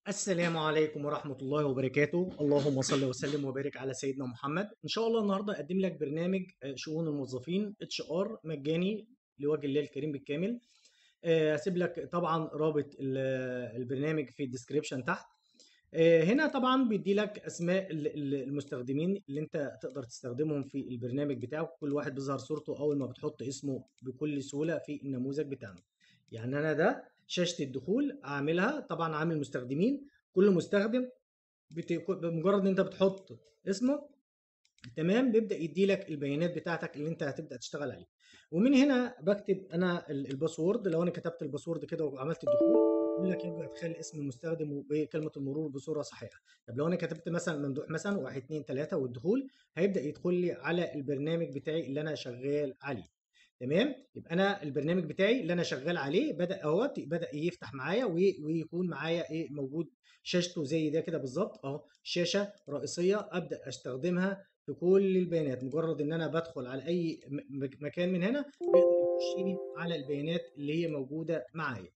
السلام عليكم ورحمة الله وبركاته اللهم صل وسلم وبارك على سيدنا محمد إن شاء الله النهاردة أقدم لك برنامج آه، شؤون الموظفين اتش ار مجاني لوجه الله الكريم بالكامل آه، هسيب لك طبعا رابط ال- البرنامج في الديسكريبشن تحت آه، هنا طبعا بيدي لك اسماء ال- ال- المستخدمين اللي انت تقدر تستخدمهم في البرنامج بتاعك كل واحد بيظهر صورته اول ما بتحط اسمه بكل سهولة في النموذج بتاعنا يعني انا ده شاشة الدخول اعملها طبعا عامل مستخدمين كل مستخدم بت... بمجرد ان انت بتحط اسمه تمام بيبدا يدي لك البيانات بتاعتك اللي انت هتبدا تشتغل عليها ومن هنا بكتب انا ال- الباسورد لو انا كتبت الباسورد كده وعملت الدخول يقول لك يبقى ادخال اسم المستخدم وكلمه المرور بصوره صحيحه طب لو انا كتبت مثلا ممدوح مثلا 1 2 3 والدخول هيبدا يدخل لي على البرنامج بتاعي اللي انا شغال عليه تمام يبقى انا البرنامج بتاعي اللي انا شغال عليه بدا اهوت بدا يفتح معايا وي- ويكون معايا ايه موجود شاشته زي ده كده بالظبط اهو شاشه رئيسيه ابدا استخدمها في كل البيانات مجرد ان انا بدخل على اي م- م- مكان من هنا بيقدر يخش لي على البيانات اللي هي موجوده معايا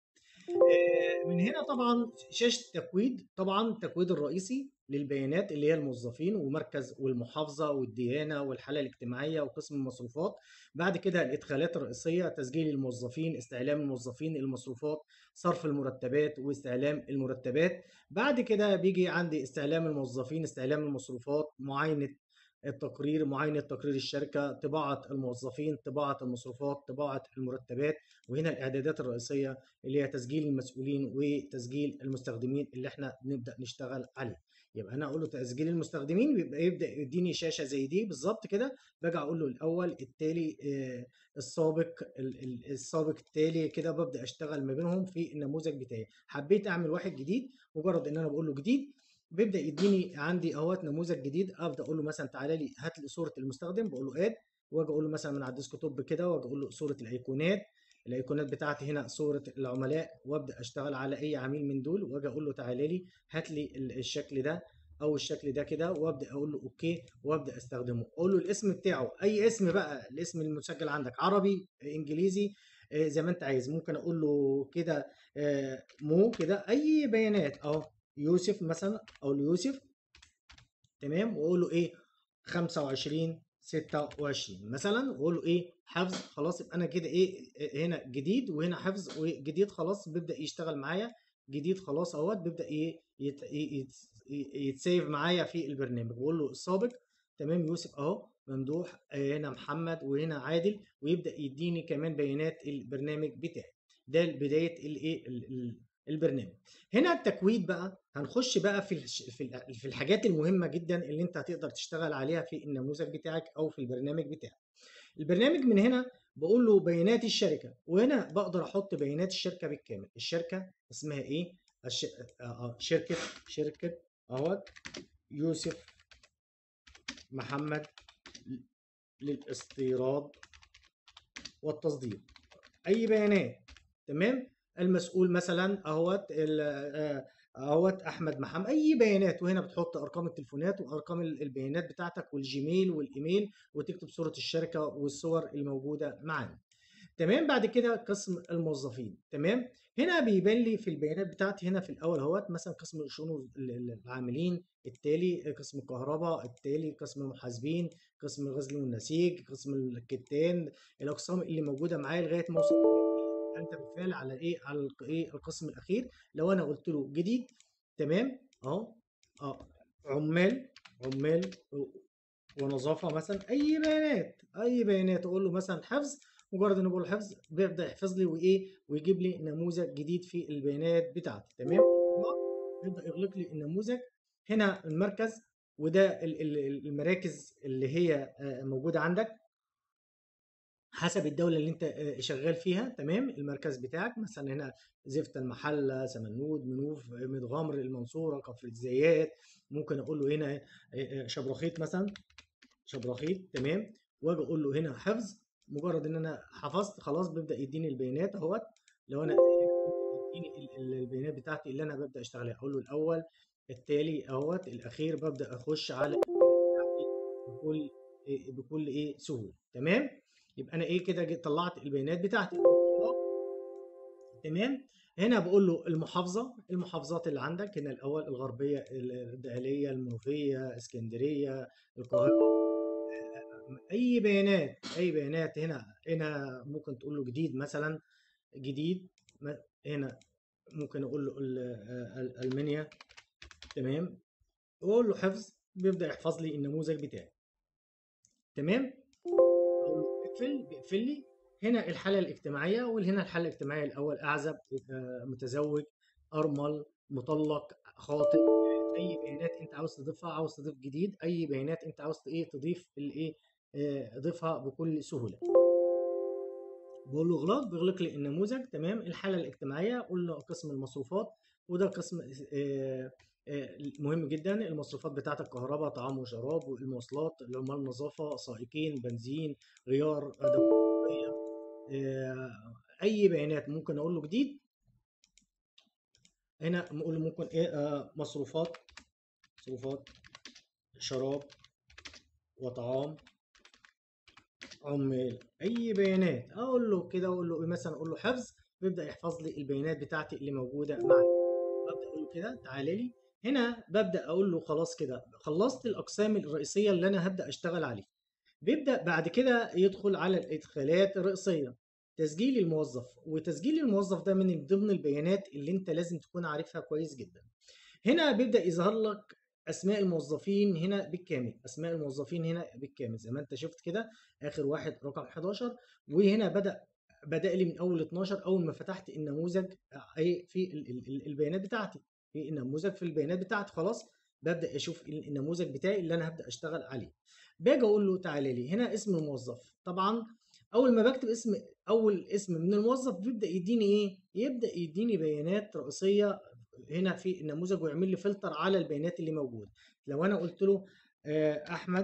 آه، من هنا طبعا شاشه التكويد طبعا التكويد الرئيسي للبيانات اللي هي الموظفين ومركز والمحافظه والديانه والحاله الاجتماعيه وقسم المصروفات بعد كده الادخالات الرئيسيه تسجيل الموظفين استعلام الموظفين المصروفات صرف المرتبات واستعلام المرتبات بعد كده بيجي عندي استعلام الموظفين استعلام المصروفات معاينه التقرير معاينه تقرير الشركه طباعه الموظفين طباعه المصروفات طباعه المرتبات وهنا الاعدادات الرئيسيه اللي هي تسجيل المسؤولين وتسجيل المستخدمين اللي احنا نبدا نشتغل عليه يبقى انا اقول له تسجيل المستخدمين بيبقى يبدا يديني شاشه زي دي بالظبط كده باجي اقول له الاول التالي آه، السابق ال- ال- السابق التالي كده ببدا اشتغل ما بينهم في النموذج بتاعي حبيت اعمل واحد جديد مجرد ان انا بقول له جديد بيبدا يديني عندي اهوت نموذج جديد ابدا اقول له مثلا تعالى لي هات لي صوره المستخدم بقول له اد واجي اقول له مثلا من على الديسكتوب كده واجي اقول له صوره الايقونات الايقونات بتاعتي هنا صوره العملاء وابدا اشتغل على اي عميل من دول واجي اقول له تعالى لي هات لي ال- الشكل ده او الشكل ده كده وابدا اقول له اوكي وابدا استخدمه اقول له الاسم بتاعه اي اسم بقى الاسم المسجل عندك عربي انجليزي آه، زي ما انت عايز ممكن اقول له كده آه، مو كده اي بيانات اهو يوسف مثلا اقول له يوسف تمام واقول له ايه 25 26 مثلا واقول له ايه حفظ خلاص يبقى انا كده ايه إيه هنا جديد وهنا حفظ وجديد خلاص بيبدا يشتغل معايا جديد خلاص اهوت بيبدا ايه يت- يت- يتسيف معايا في البرنامج بقول له السابق تمام يوسف اهو ممدوح آه، هنا محمد وهنا عادل ويبدا يديني كمان بيانات البرنامج بتاعي ده بدايه الايه ال- ال- البرنامج هنا التكويد بقى هنخش بقى في الش- في ال- في الحاجات المهمه جدا اللي انت هتقدر تشتغل عليها في النموذج بتاعك او في البرنامج بتاعك البرنامج من هنا بقول له بيانات الشركه وهنا بقدر احط بيانات الشركه بالكامل الشركه اسمها ايه الش... آه آه شركه شركه اهوت يوسف محمد للاستيراد والتصدير اي بيانات تمام المسؤول مثلا اهوت ال- آه، اهوت احمد محمد اي بيانات وهنا بتحط ارقام التليفونات وارقام ال- البيانات بتاعتك والجيميل والايميل وتكتب صورة الشركة والصور الموجودة معانا تمام بعد كده قسم الموظفين تمام هنا بيبان لي في البيانات بتاعتي هنا في الاول اهوت مثلا قسم شؤون ال- ال- العاملين التالي قسم الكهرباء التالي قسم المحاسبين قسم الغزل والنسيج قسم الكتان الاقسام اللي موجوده معايا لغايه ما اوصل انت بالفعل على ايه على الق- ايه القسم الاخير لو انا قلت له جديد تمام اهو اه عمال عمال ونظافه مثلا اي بيانات اي بيانات اقول له مثلا حفظ مجرد ان بقول حفظ بيبدا يحفظ لي وايه ويجيب لي نموذج جديد في البيانات بتاعتي تمام يبدا يغلق لي النموذج هنا المركز وده ال- ال- المراكز اللي هي آه، موجوده عندك حسب الدولة اللي انت آه، شغال فيها تمام المركز بتاعك مثلا هنا زفت المحلة سمنود منوف متغمر المنصورة كفر الزيات ممكن اقول له هنا آه، آه، شبرخيت مثلا شبرخيت تمام واجي اقول له هنا حفظ مجرد ان انا حفظت خلاص بيبدأ يديني البيانات اهوت لو انا يديني ال- ال- البيانات بتاعتي اللي انا ببدأ اشتغل عليها اقول له الاول التالي اهوت الاخير ببدأ اخش على بتاعتي بكل إيه بكل ايه سهوله تمام يبقى انا ايه كده جيت طلعت البيانات بتاعتي تمام هنا بقول له المحافظة المحافظات اللي عندك هنا الأول الغربية الدقهلية المنوفية اسكندرية القاهرة أي بيانات أي بيانات هنا هنا ممكن تقول له جديد مثلا جديد م- هنا ممكن أقول له ال- ال- ألمانيا تمام وأقول له حفظ بيبدأ يحفظ لي النموذج بتاعي تمام أقول له اقفل بيقفل لي هنا الحالة الاجتماعية وهنا الحالة الاجتماعية الأول أعزب آه، متزوج أرمل مطلق خاطب أي بيانات أنت عاوز تضيفها عاوز تضيف جديد أي بيانات أنت عاوز إيه تضيف الإيه آه، ضيفها بكل سهولة بقول له اغلق بيغلق لي النموذج تمام الحالة الاجتماعية قلنا قسم المصروفات وده قسم آه، آه، مهم جدا المصروفات بتاعت الكهرباء طعام وشراب والمواصلات العمال نظافة سائقين بنزين غيار أدوات آه، اي بيانات ممكن اقول له جديد هنا نقول له ممكن ايه آه، مصروفات مصروفات شراب وطعام عمال اي بيانات اقول له كده اقول له إيه مثلا اقول له حفظ بيبدا يحفظ لي البيانات بتاعتي اللي موجوده معايا ببدا اقول له كده تعالى لي هنا ببدا اقول له خلاص كده خلصت الاقسام الرئيسيه اللي انا هبدا اشتغل عليها بيبدأ بعد كده يدخل على الإدخالات الرئيسية تسجيل الموظف وتسجيل الموظف ده من ضمن البيانات اللي انت لازم تكون عارفها كويس جدا هنا بيبدأ يظهر لك أسماء الموظفين هنا بالكامل أسماء الموظفين هنا بالكامل زي ما انت شفت كده آخر واحد رقم 11 وهنا بدأ بدأ لي من أول 12 أول ما فتحت النموذج أي في ال- ال- ال- البيانات بتاعتي في النموذج في البيانات بتاعتي خلاص ببدأ أشوف النموذج بتاعي اللي أنا هبدأ أشتغل عليه باجي اقول له تعالى لي هنا اسم الموظف طبعا اول ما بكتب اسم اول اسم من الموظف بيبدا يديني ايه يبدا يديني بيانات رئيسيه هنا في النموذج ويعمل لي فلتر على البيانات اللي موجوده لو انا قلت له آه، احمد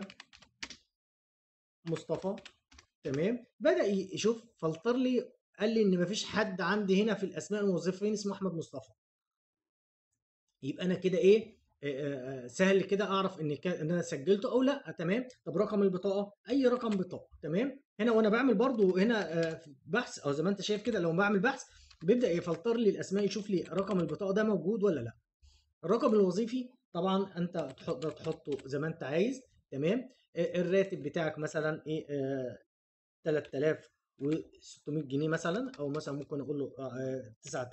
مصطفى تمام بدا يشوف فلتر لي قال لي ان مفيش حد عندي هنا في الاسماء الموظفين اسمه احمد مصطفى يبقى انا كده ايه آه، آه، آه، سهل كده اعرف ان كان ان انا سجلته او لا تمام طب رقم البطاقه اي رقم بطاقه تمام هنا وانا بعمل برضو هنا آه، في بحث او زي ما انت شايف كده لو بعمل بحث بيبدا يفلتر لي الاسماء يشوف لي رقم البطاقه ده موجود ولا لا الرقم الوظيفي طبعا انت تحط تحطه زي ما انت عايز تمام آه، الراتب بتاعك مثلا ايه آه، 3600 جنيه مثلا او مثلا ممكن اقول له آه،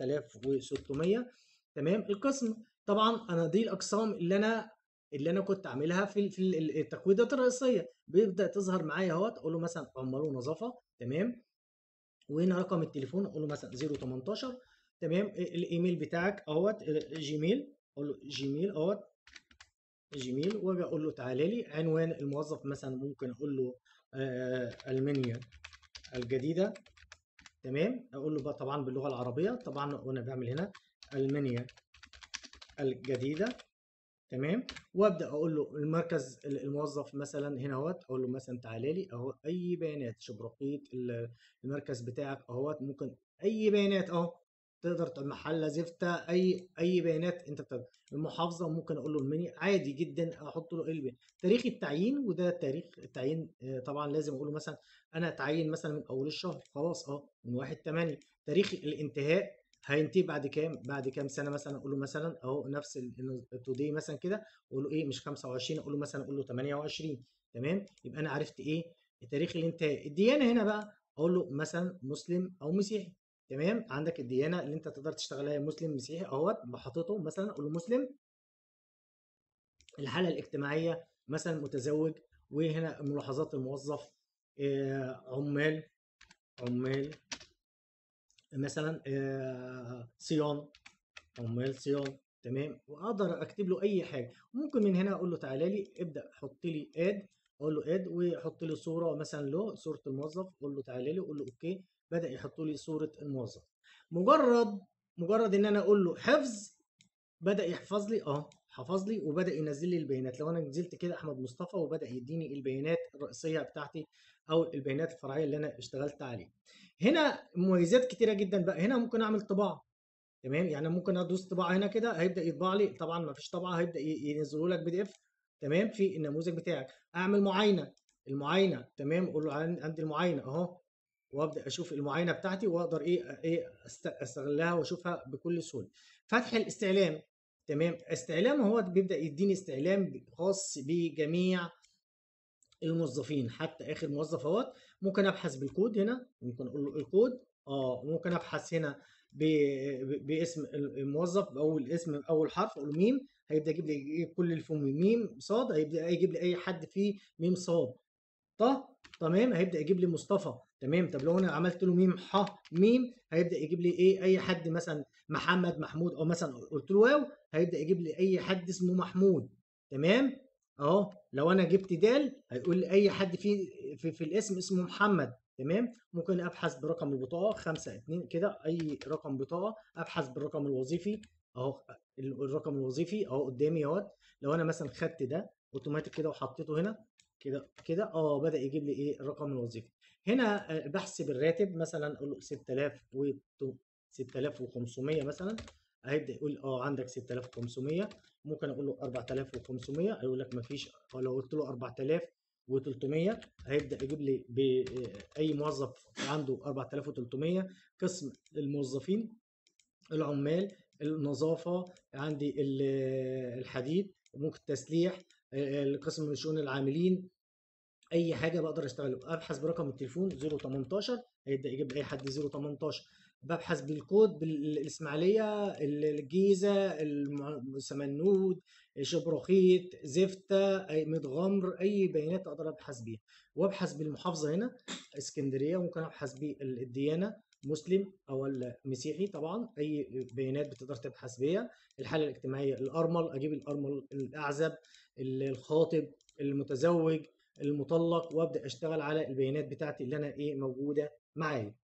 9600 تمام القسم طبعا انا دي الاقسام اللي انا اللي انا كنت عاملها في في ال- التكويدات الرئيسيه بيبدا تظهر معايا اهوت اقول له مثلا عمال ونظافه تمام وهنا رقم التليفون اقول له مثلا 018 تمام الايميل بتاعك اهوت جيميل اقول له جيميل اهوت جيميل واجي اقول له تعالى لي عنوان الموظف مثلا ممكن اقول له آه، المنيا الجديده تمام اقول له بقى طبعا باللغه العربيه طبعا وانا بعمل هنا المنيا الجديده تمام وابدا اقول له المركز الموظف مثلا هنا اهوت اقول له مثلا تعالى لي اهو اي بيانات شبرقية ال- المركز بتاعك اهوت ممكن اي بيانات اهو تقدر تعمل محله زفته اي اي بيانات انت بتقدر المحافظه ممكن اقول له المنيا عادي جدا احط له ايه البيان. تاريخ التعيين وده تاريخ التعيين آه، طبعا لازم اقول له مثلا انا اتعين مثلا من اول الشهر خلاص اه من 1 8 تاريخ الانتهاء هينتهي بعد كام بعد كام سنه مثلا اقول له مثلا اهو نفس التودي مثلا كده اقول له ايه مش 25 اقول له مثلا اقول له 28 تمام يبقى انا عرفت ايه تاريخ الانتهاء الديانه هنا بقى اقول له مثلا مسلم او مسيحي تمام عندك الديانه اللي انت تقدر تشتغلها مسلم مسيحي اهوت حاططه مثلا اقول له مسلم الحاله الاجتماعيه مثلا متزوج وهنا ملاحظات الموظف آه، عمال عمال مثلا آه، صيام عمال صيام تمام واقدر اكتب له اي حاجه ممكن من هنا اقول له تعالى لي ابدا حط لي اد اقول له اد ويحط لي صوره مثلا له صوره الموظف اقول له تعالى لي اقول له اوكي بدا يحط لي صوره الموظف مجرد مجرد ان انا اقول له حفظ بدا يحفظ لي اه حفظ لي وبدا ينزل لي البيانات لو انا نزلت كده احمد مصطفى وبدا يديني البيانات الرئيسيه بتاعتي او البيانات الفرعيه اللي انا اشتغلت عليها هنا مميزات كتيره جدا بقى هنا ممكن اعمل طباعه تمام يعني ممكن ادوس طباعه هنا كده هيبدا يطبع لي طبعا ما فيش طبعه هيبدا ي- ينزلوا لك بي دي اف تمام في النموذج بتاعك اعمل معاينه المعاينه تمام قول له عن- عندي المعاينه اهو وابدا اشوف المعاينه بتاعتي واقدر ايه ايه أست- استغلها واشوفها بكل سهوله فتح الاستعلام تمام استعلام هو بيبدا يديني استعلام خاص بجميع الموظفين حتى اخر موظف اهوت ممكن ابحث بالكود هنا ممكن اقول له الكود اه ممكن ابحث هنا ب- ب- باسم الموظف باول اسم اول حرف اقول له ميم هيبدا يجيب لي إيه كل اللي فيهم ميم صاد هيبدا يجيب لي اي حد فيه ميم صاد ط تمام هيبدا يجيب لي مصطفى تمام طب لو انا عملت له ميم ح ميم هيبدا يجيب لي ايه اي حد مثلا محمد محمود او مثلا قلت له واو هيبدا يجيب لي اي حد اسمه محمود تمام اهو لو انا جبت دال هيقول لي اي حد في في, في الاسم اسمه محمد تمام ممكن ابحث برقم البطاقه 5 2 كده اي رقم بطاقه ابحث بالرقم الوظيفي اهو ال- الرقم الوظيفي اهو قدامي اهوت لو انا مثلا خدت ده اوتوماتيك كده وحطيته هنا كده كده اه بدا يجيب لي ايه الرقم الوظيفي هنا آه، بحسب الراتب مثلا اقول له 6000 و 6500 مثلا هيبدا يقول اه عندك 6500 ممكن اقول له 4500 هيقول لك مفيش لو قلت له 4300 هيبدا يجيب لي باي موظف عنده 4300 قسم الموظفين العمال النظافه عندي ال- الحديد ممكن تسليح القسم من شؤون العاملين اي حاجه بقدر اشتغل ابحث برقم التليفون 018 هيبدا يجيب لي اي حد 018 ببحث بالكود بالاسماعيليه الجيزه الم- سمنود شبرخيت زفته أي متغمر اي بيانات اقدر ابحث بيها وابحث بالمحافظه هنا اسكندريه ممكن ابحث بالديانه مسلم او المسيحي طبعا اي بيانات بتقدر تبحث بيها الحاله الاجتماعيه الارمل اجيب الارمل الاعزب الخاطب المتزوج المطلق وابدا اشتغل على البيانات بتاعتي اللي انا ايه موجوده معايا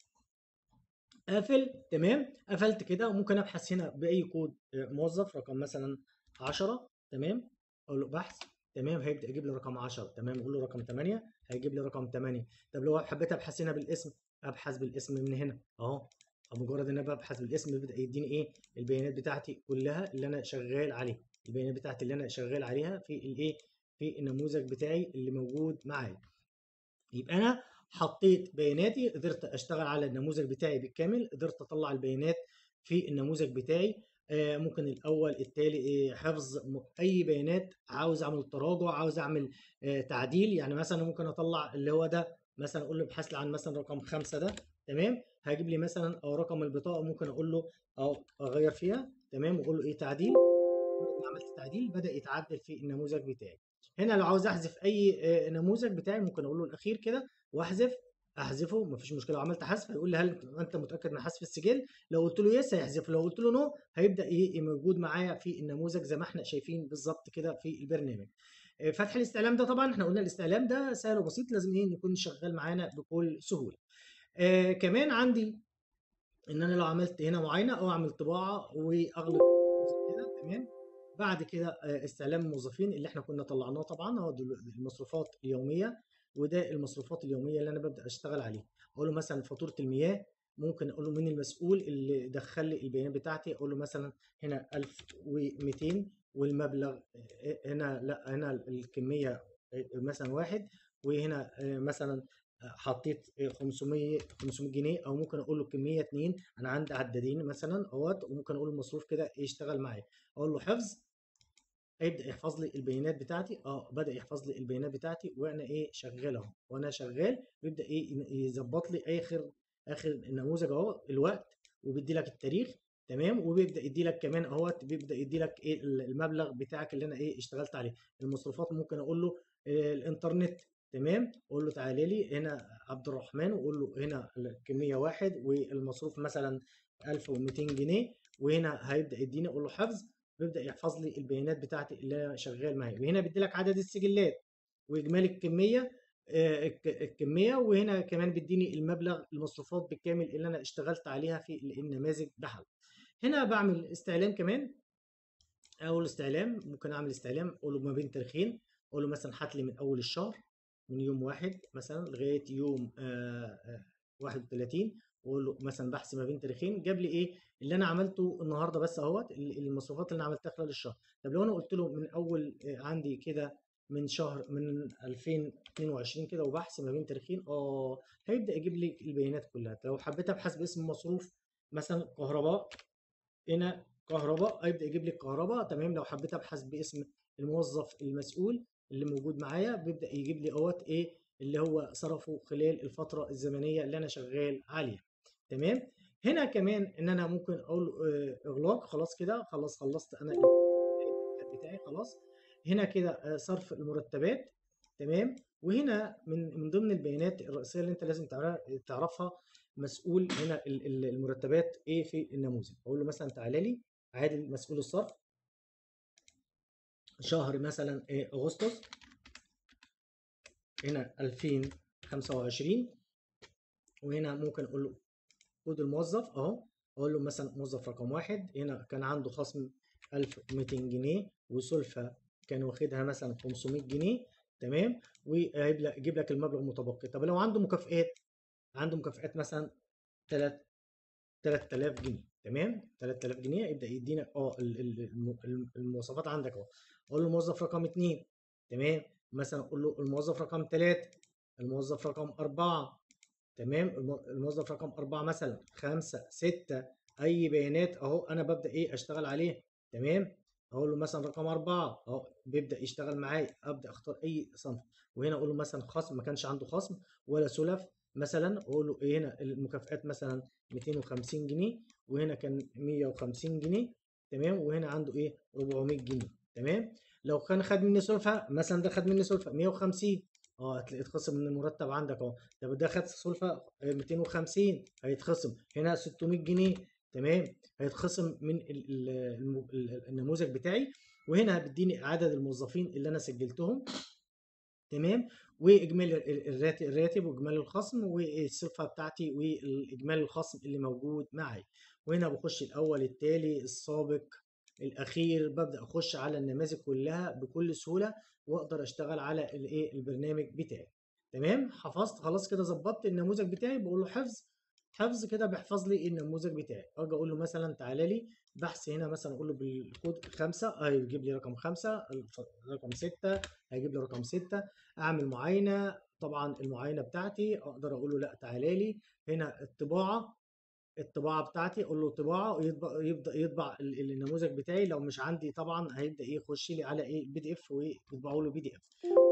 قافل تمام قفلت كده وممكن ابحث هنا باي كود آه، موظف رقم مثلا 10 تمام اقول له بحث تمام هيبدا يجيب لي رقم 10 تمام اقول له رقم 8 هيجيب لي رقم 8 طب لو حبيت ابحث هنا بالاسم ابحث بالاسم من هنا اهو مجرد ان انا ببحث بالاسم بيبدا يديني ايه البيانات بتاعتي كلها اللي انا شغال عليها البيانات بتاعتي اللي انا شغال عليها في الايه في النموذج بتاعي اللي موجود معايا يبقى انا حطيت بياناتي قدرت اشتغل على النموذج بتاعي بالكامل قدرت اطلع البيانات في النموذج بتاعي آه، ممكن الاول التالي آه، حفظ م- اي بيانات عاوز اعمل تراجع عاوز اعمل آه، تعديل يعني مثلا ممكن اطلع اللي هو ده مثلا اقول له ابحث لي عن مثلا رقم خمسة ده تمام هيجيب لي مثلا او رقم البطاقه ممكن اقول له او اغير فيها تمام واقول له ايه تعديل مجرد ما عملت تعديل بدا يتعدل في النموذج بتاعي هنا لو عاوز احذف اي آه، نموذج بتاعي ممكن اقول له الاخير كده واحذف احذفه مفيش مشكله لو عملت حذف هيقول لي هل انت متاكد من حذف السجل لو قلت له يس هيحذفه لو قلت له نو هيبدا ايه موجود معايا في النموذج زي ما احنا شايفين بالظبط كده في البرنامج آه، فتح الاستعلام ده طبعا احنا قلنا الاستعلام ده سهل وبسيط لازم ايه يكون شغال معانا بكل سهوله آه كمان عندي ان انا لو عملت هنا معاينه او اعمل طباعه واغلق كده تمام بعد كده آه، استعلام الموظفين اللي احنا كنا طلعناه طبعا هو دول المصروفات اليوميه وده المصروفات اليوميه اللي انا ببدا اشتغل عليها اقول له مثلا فاتوره المياه ممكن اقول له مين المسؤول اللي دخل لي البيانات بتاعتي اقول له مثلا هنا 1200 والمبلغ آه، هنا لا هنا الكميه آه، مثلا واحد وهنا آه، مثلا حطيت 500 500 جنيه او ممكن اقول له كميه اتنين انا عندي عدادين مثلا اهوت وممكن اقول المصروف كده يشتغل معايا اقول له حفظ هيبدا يحفظ لي البيانات بتاعتي اه بدا يحفظ لي البيانات بتاعتي وانا ايه شغال اهو وانا شغال بيبدا ايه يظبط لي اخر اخر النموذج اهو الوقت وبيدي لك التاريخ تمام وبيبدا يدي لك كمان اهوت بيبدا يدي لك ايه المبلغ بتاعك اللي انا ايه اشتغلت عليه المصروفات ممكن اقول له آه، الانترنت تمام اقول له تعالى لي هنا عبد الرحمن واقول له هنا الكميه واحد والمصروف مثلا 1200 جنيه وهنا هيبدا يديني اقول له حفظ بيبدا يحفظ لي البيانات بتاعتي اللي انا شغال معاها وهنا بيدي لك عدد السجلات واجمالي الكميه آه، الك- الكميه وهنا كمان بيديني المبلغ المصروفات بالكامل اللي انا اشتغلت عليها في النماذج بحل هنا بعمل استعلام كمان اول استعلام ممكن اعمل استعلام اقول له ما بين تاريخين اقول له مثلا هات لي من اول الشهر من يوم واحد مثلا لغايه يوم آه، آه، 31 واقول له مثلا بحث ما بين تاريخين جاب لي ايه اللي انا عملته النهارده بس اهوت ال- المصروفات اللي انا عملتها خلال الشهر طب لو انا قلت له من اول آه، عندي كده من شهر من 2022 كده وبحث ما بين تاريخين اه هيبدا يجيب لي البيانات كلها لو حبيت ابحث باسم مصروف مثلا كهرباء هنا كهرباء هيبدا يجيب لي الكهرباء تمام لو حبيت ابحث باسم الموظف المسؤول اللي موجود معايا بيبدا يجيب لي اهوت ايه اللي هو صرفه خلال الفتره الزمنيه اللي انا شغال عليها تمام هنا كمان ان انا ممكن اقول آه، اغلاق خلاص كده خلاص خلصت انا بتاعي خلاص هنا كده آه، صرف المرتبات تمام وهنا من من ضمن البيانات الرئيسيه اللي انت لازم تعرف- تعرفها مسؤول هنا ال- ال- المرتبات ايه في النموذج اقول له مثلا تعالى لي عادل مسؤول الصرف شهر مثلا إيه اغسطس هنا 2025 وهنا ممكن اقول له كود الموظف اهو اقول له مثلا موظف رقم واحد هنا كان عنده خصم 1200 جنيه وسلفة كان واخدها مثلا 500 جنيه تمام وهيجيب لك يجيب لك المبلغ المتبقي طب لو عنده مكافئات عنده مكافئات مثلا 3 3000 جنيه تمام 3000 جنيه يبدا يدينا اه ال- ال- الم- الم- المواصفات عندك اهو اقول له موظف رقم 2 تمام مثلا اقول له الموظف رقم 3 الموظف رقم 4 تمام الم- الموظف رقم أربعة مثلا خمسة ستة أي بيانات أهو أنا ببدأ إيه أشتغل عليه تمام أقول له مثلا رقم أربعة أهو بيبدأ يشتغل معايا أبدأ أختار أي صنف وهنا أقول له مثلا خصم ما كانش عنده خصم ولا سلف مثلا أقول له إيه هنا المكافآت مثلا 250 جنيه وهنا كان 150 جنيه تمام وهنا عنده إيه 400 جنيه تمام لو كان خد مني سلفة مثلا ده خد مني سلفة 150 اه هتلاقي اتخصم من المرتب عندك اهو طب ده خد سلفة آه، 250 هيتخصم هنا 600 جنيه تمام هيتخصم من ال- ال- الم- ال- النموذج بتاعي وهنا بيديني عدد الموظفين اللي انا سجلتهم تمام واجمالي ال- الراتب الراتب واجمالي الخصم والصفه بتاعتي واجمالي الخصم اللي موجود معي وهنا بخش الاول التالي السابق الاخير ببدا اخش على النماذج كلها بكل سهوله واقدر اشتغل على الايه البرنامج بتاعي تمام حفظت خلاص كده ظبطت النموذج بتاعي بقول له حفظ حفظ كده بيحفظ لي النموذج بتاعي اجي اقول له مثلا تعالى لي بحث هنا مثلا اقول له بالكود خمسة هيجيب لي رقم خمسة الف- رقم ستة هيجيب لي رقم ستة اعمل معاينة طبعا المعاينة بتاعتي اقدر اقول له لا تعالى لي هنا الطباعة الطباعة بتاعتي اقول له طباعة ويطبع يبدأ يطبع ال- ال- النموذج بتاعي لو مش عندي طبعا هيبدأ ايه يخش لي على ايه بي دي اف ويطبعوا له بي دي اف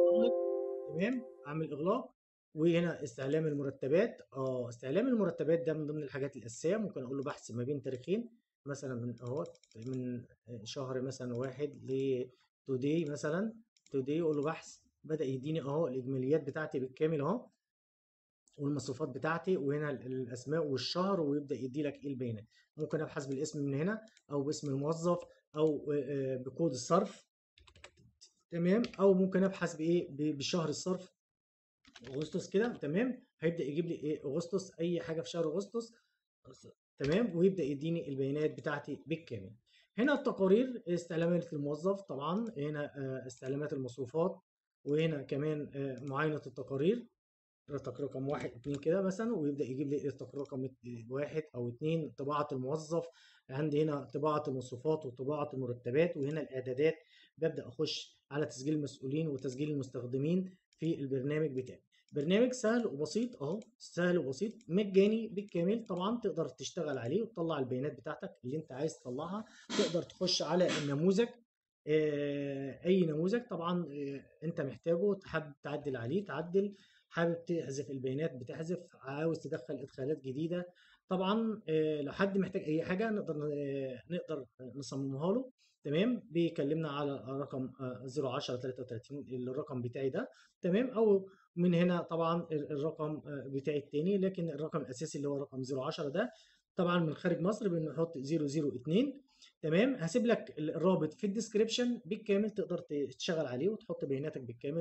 تمام اعمل اغلاق وهنا استعلام المرتبات اه استعلام المرتبات ده من ضمن الحاجات الاساسيه ممكن اقول له بحث ما بين تاريخين مثلا من اهو من شهر مثلا واحد ل توداي مثلا توداي اقول له بحث بدا يديني اهو الاجماليات بتاعتي بالكامل اهو والمصروفات بتاعتي وهنا ال- الاسماء والشهر ويبدا يدي لك ايه البيانات ممكن ابحث بالاسم من هنا او باسم الموظف او آه، آه، بكود الصرف تمام او ممكن ابحث بايه ب- بشهر الصرف اغسطس كده تمام هيبدا يجيب لي ايه اغسطس اي حاجه في شهر اغسطس تمام ويبدا يديني البيانات بتاعتي بالكامل هنا التقارير استعلامات الموظف طبعا هنا آه، استعلامات المصروفات وهنا كمان آه، معاينه التقارير تقرير رقم واحد اتنين كده مثلا ويبدا يجيب لي التقرير رقم ات- واحد او اتنين طباعه الموظف عندي هنا طباعه المصروفات وطباعه المرتبات وهنا الاعدادات ببدا اخش على تسجيل المسؤولين وتسجيل المستخدمين في البرنامج بتاعي برنامج سهل وبسيط اهو سهل وبسيط مجاني بالكامل طبعا تقدر تشتغل عليه وتطلع البيانات بتاعتك اللي انت عايز تطلعها تقدر تخش على النموذج آه، اي نموذج طبعا آه، انت محتاجه حابب تعدل عليه تعدل حابب تحذف البيانات بتحذف عاوز تدخل ادخالات جديده طبعا آه، لو حد محتاج اي حاجه نقدر آه، نقدر نصممها له تمام بيكلمنا على رقم آه، 010 33 الرقم بتاعي ده تمام او من هنا طبعا ال- الرقم آه، بتاعي التاني لكن الرقم الاساسي اللي هو رقم 010 ده طبعا من خارج مصر بنحط 002 تمام هسيب لك الرابط في الديسكريبشن بالكامل تقدر تشتغل عليه وتحط بياناتك بالكامل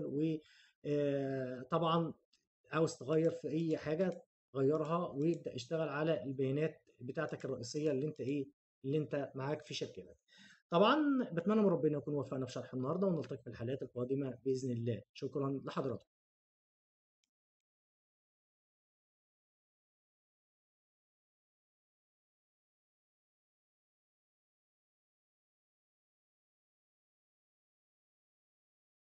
وطبعا عاوز تغير في اي حاجه غيرها ويبدا اشتغل على البيانات بتاعتك الرئيسيه اللي انت ايه اللي انت معاك في شركتك طبعا بتمنى من ربنا يكون وفقنا في شرح النهارده ونلتقي في الحلقات القادمه باذن الله شكرا لحضراتكم